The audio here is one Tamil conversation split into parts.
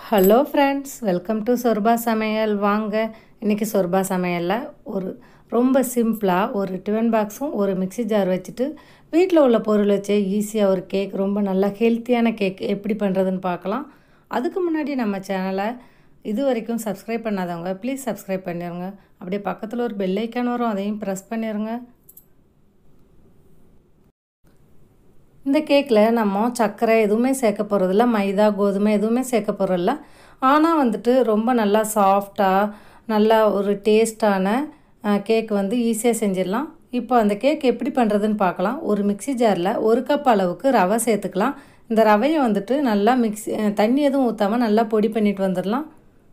hello friends welcome to shorba சமையல் வாங்க இன்றைக்கி சொர்பா சமையலில் ஒரு ரொம்ப சிம்பிளாக ஒரு டிஃபன் பாக்ஸும் ஒரு மிக்ஸி ஜார் வச்சுட்டு வீட்டில் உள்ள பொருள் வச்சு ஈஸியாக ஒரு கேக் ரொம்ப நல்லா ஹெல்த்தியான கேக் எப்படி பண்ணுறதுன்னு பார்க்கலாம் அதுக்கு முன்னாடி நம்ம சேனலை இது வரைக்கும் சப்ஸ்கிரைப் பண்ணாதவங்க ப்ளீஸ் சப்ஸ்கிரைப் பண்ணிடுங்க அப்படியே பக்கத்தில் ஒரு பெல் ஐக்கான் வரும் அதையும் ப்ரெஸ் பண்ணிடுங்க இந்த கேக்கில் நம்ம சர்க்கரை எதுவுமே சேர்க்க போகிறதில்ல மைதா கோதுமை எதுவுமே சேர்க்க போகிறதில்ல ஆனால் வந்துட்டு ரொம்ப நல்லா சாஃப்டாக நல்லா ஒரு டேஸ்டான கேக் வந்து ஈஸியாக செஞ்சிடலாம் இப்போ அந்த கேக் எப்படி பண்ணுறதுன்னு பார்க்கலாம் ஒரு மிக்ஸி ஜாரில் ஒரு கப் அளவுக்கு ரவை சேர்த்துக்கலாம் இந்த ரவையை வந்துட்டு நல்லா மிக்ஸி தண்ணி எதுவும் ஊற்றாமல் நல்லா பொடி பண்ணிட்டு வந்துடலாம்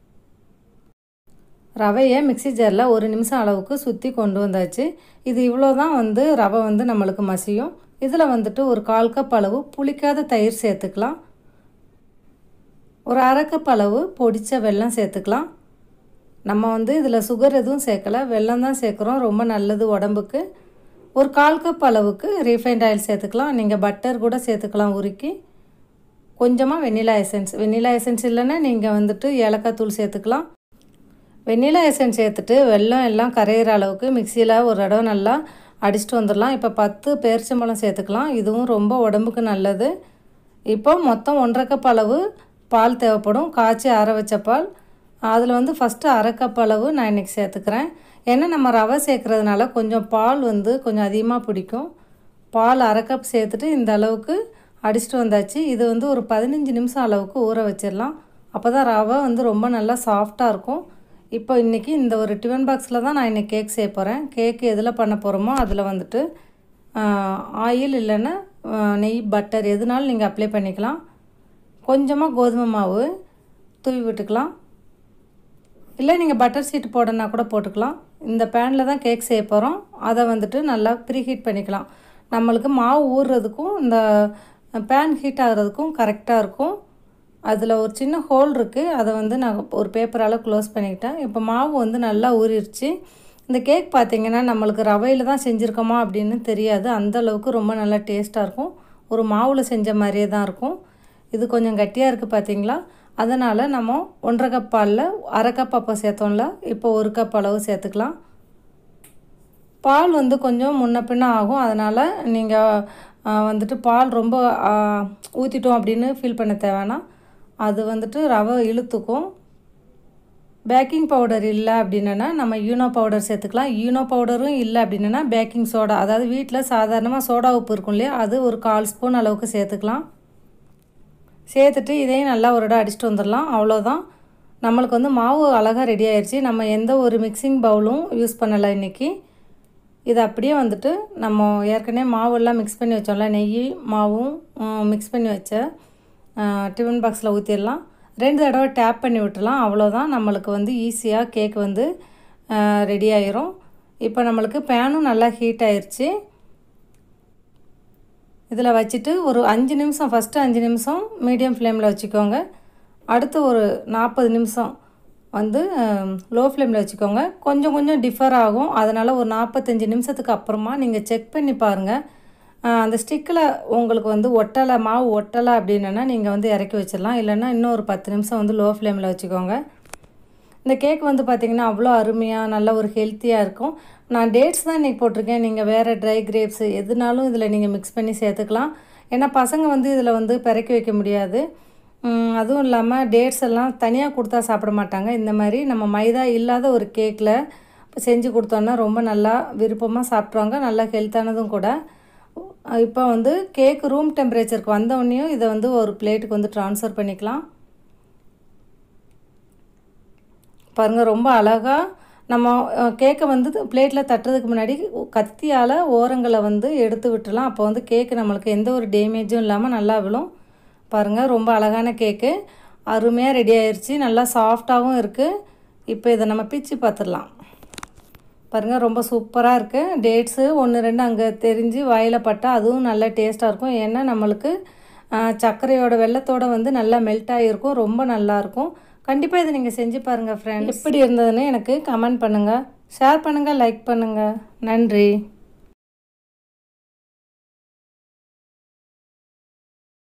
ரவையை மிக்ஸி ஜாரில் ஒரு நிமிஷம் அளவுக்கு சுற்றி கொண்டு வந்தாச்சு இது இவ்வளோ தான் வந்து ரவை வந்து நம்மளுக்கு மசியும் இதில் வந்துட்டு ஒரு கால் கப் அளவு புளிக்காத தயிர் சேர்த்துக்கலாம் ஒரு அரை கப் அளவு பொடித்த வெல்லம் சேர்த்துக்கலாம் நம்ம வந்து இதில் சுகர் எதுவும் சேர்க்கலை வெல்லம் தான் சேர்க்குறோம் ரொம்ப நல்லது உடம்புக்கு ஒரு கால் கப் அளவுக்கு ரீஃபைண்ட் ஆயில் சேர்த்துக்கலாம் நீங்கள் பட்டர் கூட சேர்த்துக்கலாம் உருக்கி கொஞ்சமாக வெண்ணிலா எசன்ஸ் வெண்ணிலா எசன்ஸ் இல்லைன்னா நீங்கள் வந்துட்டு ஏலக்காய் தூள் சேர்த்துக்கலாம் வெண்ணிலா எசன்ஸ் சேர்த்துட்டு வெல்லம் எல்லாம் கரையிற அளவுக்கு மிக்சியில் ஒரு தடவை நல்லா அடிச்சுட்டு வந்துடலாம் இப்போ பத்து பேரிச்சம்பழம் சேர்த்துக்கலாம் இதுவும் ரொம்ப உடம்புக்கு நல்லது இப்போ மொத்தம் ஒன்றரை கப் அளவு பால் தேவைப்படும் காய்ச்சி ஆற வச்ச பால் அதில் வந்து ஃபஸ்ட்டு அரை கப் அளவு நான் இன்றைக்கி சேர்த்துக்கிறேன் ஏன்னா நம்ம ரவை சேர்க்குறதுனால கொஞ்சம் பால் வந்து கொஞ்சம் அதிகமாக பிடிக்கும் பால் அரை கப் சேர்த்துட்டு இந்த அளவுக்கு அடிச்சுட்டு வந்தாச்சு இது வந்து ஒரு பதினஞ்சு நிமிஷம் அளவுக்கு ஊற வச்சிடலாம் அப்போ தான் ரவை வந்து ரொம்ப நல்லா சாஃப்டாக இருக்கும் இப்போ இன்றைக்கி இந்த ஒரு டிஃபன் பாக்ஸில் தான் நான் இன்றைக்கி கேக் செய்ய போகிறேன் கேக் எதில் பண்ண போகிறோமோ அதில் வந்துட்டு ஆயில் இல்லைன்னா நெய் பட்டர் எதுனாலும் நீங்கள் அப்ளை பண்ணிக்கலாம் கொஞ்சமாக கோதுமை மாவு தூவி விட்டுக்கலாம் இல்லை நீங்கள் பட்டர் சீட்டு போடனா கூட போட்டுக்கலாம் இந்த பேனில் தான் கேக் செய்ய போகிறோம் அதை வந்துட்டு நல்லா ப்ரீ ஹீட் பண்ணிக்கலாம் நம்மளுக்கு மாவு ஊறுறதுக்கும் இந்த பேன் ஹீட் ஆகிறதுக்கும் கரெக்டாக இருக்கும் அதில் ஒரு சின்ன ஹோல் இருக்குது அதை வந்து நான் ஒரு பேப்பரால் க்ளோஸ் பண்ணிக்கிட்டேன் இப்போ மாவு வந்து நல்லா ஊறிடுச்சு இந்த கேக் பார்த்திங்கன்னா நம்மளுக்கு ரவையில் தான் செஞ்சுருக்கோமா அப்படின்னு தெரியாது அந்த அளவுக்கு ரொம்ப நல்லா டேஸ்ட்டாக இருக்கும் ஒரு மாவில் செஞ்ச மாதிரியே தான் இருக்கும் இது கொஞ்சம் கட்டியாக இருக்குது பார்த்திங்களா அதனால் நம்ம ஒன்றரை கப் பாலில் அரை கப் அப்போ சேர்த்தோம்ல இப்போ ஒரு கப் அளவு சேர்த்துக்கலாம் பால் வந்து கொஞ்சம் முன்ன பின்ன ஆகும் அதனால் நீங்கள் வந்துட்டு பால் ரொம்ப ஊற்றிட்டோம் அப்படின்னு ஃபீல் பண்ண தேவைன்னா அது வந்துட்டு ரவை இழுத்துக்கும் பேக்கிங் பவுடர் இல்லை அப்படின்னா நம்ம யூனோ பவுடர் சேர்த்துக்கலாம் யூனோ பவுடரும் இல்லை அப்படின்னா பேக்கிங் சோடா அதாவது வீட்டில் சாதாரணமாக சோடா உப்பு இருக்கும் இல்லையா அது ஒரு கால் ஸ்பூன் அளவுக்கு சேர்த்துக்கலாம் சேர்த்துட்டு இதையும் நல்லா ஒரு இடம் அடிச்சுட்டு வந்துடலாம் அவ்வளோதான் நம்மளுக்கு வந்து மாவு அழகாக ரெடி ஆயிடுச்சு நம்ம எந்த ஒரு மிக்சிங் பவுலும் யூஸ் பண்ணலை இன்றைக்கி இது அப்படியே வந்துட்டு நம்ம ஏற்கனவே மாவெல்லாம் மிக்ஸ் பண்ணி வச்சோம்ல நெய் மாவும் மிக்ஸ் பண்ணி வச்ச டிஃபன் பாக்ஸில் ஊற்றிடலாம் ரெண்டு தடவை டேப் பண்ணி விட்டுலாம் அவ்வளோதான் நம்மளுக்கு வந்து ஈஸியாக கேக் வந்து ரெடி ஆயிரும் இப்போ நம்மளுக்கு பேனும் நல்லா ஹீட் ஆயிடுச்சு இதில் வச்சுட்டு ஒரு அஞ்சு நிமிஷம் ஃபஸ்ட்டு அஞ்சு நிமிஷம் மீடியம் ஃப்ளேமில் வச்சுக்கோங்க அடுத்து ஒரு நாற்பது நிமிஷம் வந்து லோ ஃப்ளேமில் வச்சுக்கோங்க கொஞ்சம் கொஞ்சம் டிஃபர் ஆகும் அதனால் ஒரு நாற்பத்தஞ்சு நிமிஷத்துக்கு அப்புறமா நீங்கள் செக் பண்ணி பாருங்கள் அந்த ஸ்டிக்கில் உங்களுக்கு வந்து ஒட்டலை மாவு ஒட்டலை அப்படின்னா நீங்கள் வந்து இறக்கி வச்சிடலாம் இல்லைன்னா இன்னும் ஒரு பத்து நிமிஷம் வந்து லோ ஃப்ளேமில் வச்சுக்கோங்க இந்த கேக் வந்து பார்த்திங்கன்னா அவ்வளோ அருமையாக நல்ல ஒரு ஹெல்த்தியாக இருக்கும் நான் டேட்ஸ் தான் இன்றைக்கி போட்டிருக்கேன் நீங்கள் வேறு ட்ரை கிரேப்ஸ் எதுனாலும் இதில் நீங்கள் மிக்ஸ் பண்ணி சேர்த்துக்கலாம் ஏன்னா பசங்க வந்து இதில் வந்து பிறக்கி வைக்க முடியாது அதுவும் இல்லாமல் டேட்ஸ் எல்லாம் தனியாக கொடுத்தா சாப்பிட மாட்டாங்க இந்த மாதிரி நம்ம மைதா இல்லாத ஒரு கேக்கில் செஞ்சு கொடுத்தோன்னா ரொம்ப நல்லா விருப்பமாக சாப்பிட்ருவாங்க நல்லா ஹெல்த்தானதும் கூட இப்போ வந்து கேக் ரூம் டெம்பரேச்சருக்கு வந்தோடனையும் இதை வந்து ஒரு பிளேட்டுக்கு வந்து ட்ரான்ஸ்ஃபர் பண்ணிக்கலாம் பாருங்கள் ரொம்ப அழகாக நம்ம கேக்கை வந்து பிளேட்டில் தட்டுறதுக்கு முன்னாடி கத்தியால் ஓரங்களை வந்து எடுத்து விட்டுலாம் அப்போ வந்து கேக்கு நம்மளுக்கு எந்த ஒரு டேமேஜும் இல்லாமல் நல்லா விழும் பாருங்கள் ரொம்ப அழகான கேக்கு அருமையாக ரெடி ஆயிடுச்சு நல்லா சாஃப்டாகவும் இருக்குது இப்போ இதை நம்ம பிச்சு பார்த்துடலாம் பாருங்கள் ரொம்ப சூப்பராக இருக்குது டேட்ஸு ஒன்று ரெண்டு அங்கே தெரிஞ்சு வாயில் பட்டால் அதுவும் நல்ல டேஸ்ட்டாக இருக்கும் ஏன்னா நம்மளுக்கு சர்க்கரையோட வெள்ளத்தோடு வந்து நல்லா மெல்ட் ஆகிருக்கும் ரொம்ப நல்லாயிருக்கும் கண்டிப்பாக இதை நீங்கள் செஞ்சு பாருங்கள் ஃப்ரெண்ட் எப்படி இருந்ததுன்னு எனக்கு கமெண்ட் பண்ணுங்கள் ஷேர் பண்ணுங்கள் லைக் பண்ணுங்கள் நன்றி